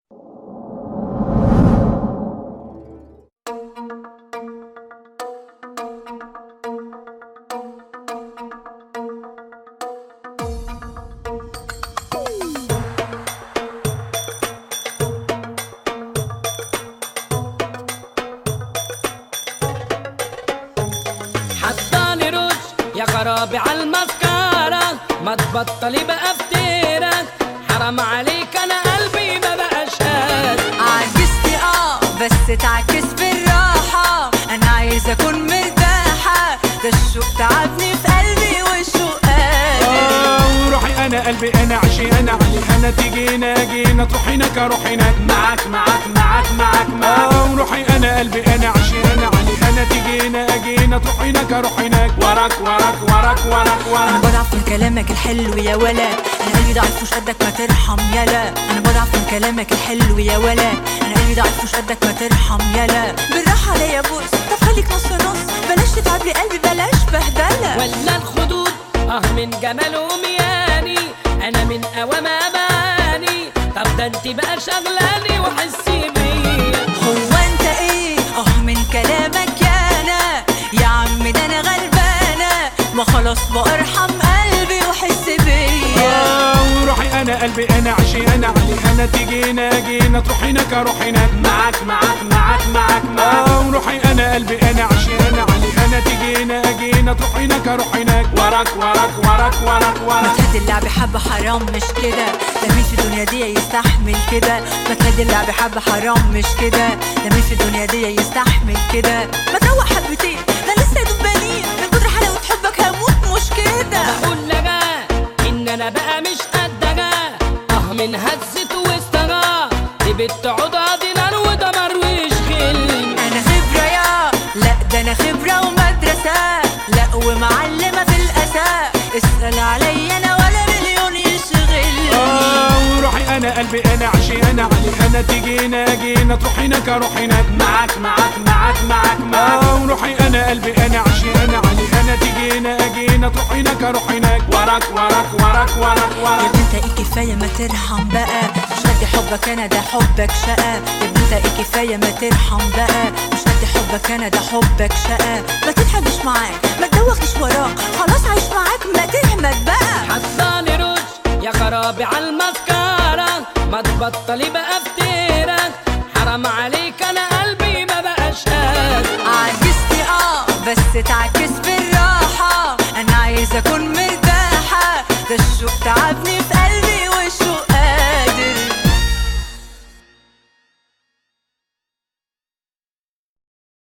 حطاني رش يا خرابي على المسكرة ما تبطلي بقى افترك حرام عليك انا قلبي ما بقاش قادر عجزتي اه بس تعكس بالراحة أنا عايزة أكون مرتاحة ده الشوق تعبني في قلبي والشوق قادر آه وروحي انا قلبي انا عشي انا علي انا تيجينا جينا تروحي هناك اروح هناك معاك معاك معاك معاك معاك آه وروحي انا قلبي انا عشي انا علي انا تيجينا جينا تروحي هناك اروح هناك وراك وراك وراك وراك أنا وراك بضعف من كلامك الحلو يا ولا أنا قلبي ضعيف مش قدك ما ترحم يلا أنا بضعف من كلامك الحلو يا ولا أنا قلبي ضعيف مش قدك ما ترحم يلا بالراحة عليا يا بوس طب خليك نص نص بلاش تتعب لي قلبي بلاش بهدلة ولا الخدود اه من جمالهم ياني انا من اوام اماني طب ده انت بقى شغلاني وحسي بيا هو انت ايه اه من كلامك يا انا يا عم ده انا غلبانه ما خلاص بارحم قلبي وحس بيا آه وروحي انا قلبي انا عشي انا علي انا تيجينا جينا تروحي هناك اروح هناك معاك معاك معاك معاك معاك آه وروحي انا قلبي انا عشي انا علي انا تيجينا جينا تروحي هناك اروح هناك وراك وراك وراك وراك ما وراك تهدي اللعب حبة حرام مش كده ده مين في الدنيا دي يستحمل كده ما تهدي اللعب حبة حرام مش كده ده مين في الدنيا دي يستحمل كده ما تروق حبتين ده لسه دبانين من كتر حلاوة حبك هموت مش كده بقول لك ان انا بقى مش قدك اه من هزة وسطها دي بنت عضها نار ودمر ويشغلني انا خبرة يا لا ده انا خبرة ومدرسة لا ومعلمة في الاساء اسأل عليا انا ولا مليون يشغلني آه وروحي انا قلبي انا عشي انا علي انا تيجينا جينا تروحي هناك اروح هناك معاك معاك معاك معاك معاك آه وروحي انا قلبي انا عشي انا علي انا تيجينا جينا تروحي هناك اروح هناك وراك وراك وراك وراك يا وراك ابني انت ايه كفايه ما ترحم بقى مش قد حبك انا ده حبك شقى يا ابني انت ايه كفايه ما ترحم بقى مش قد حبك انا ده حبك شقى ما تتحبش معاك ما تدوخش وراك خلاص عايش معاك ما تهمت بقى حطاني رش يا خرابي على المسكرة ما تبطلي بقى افترك حرام عليك انا قلبي ما بقاش قادر عجزتي اه بس تعكس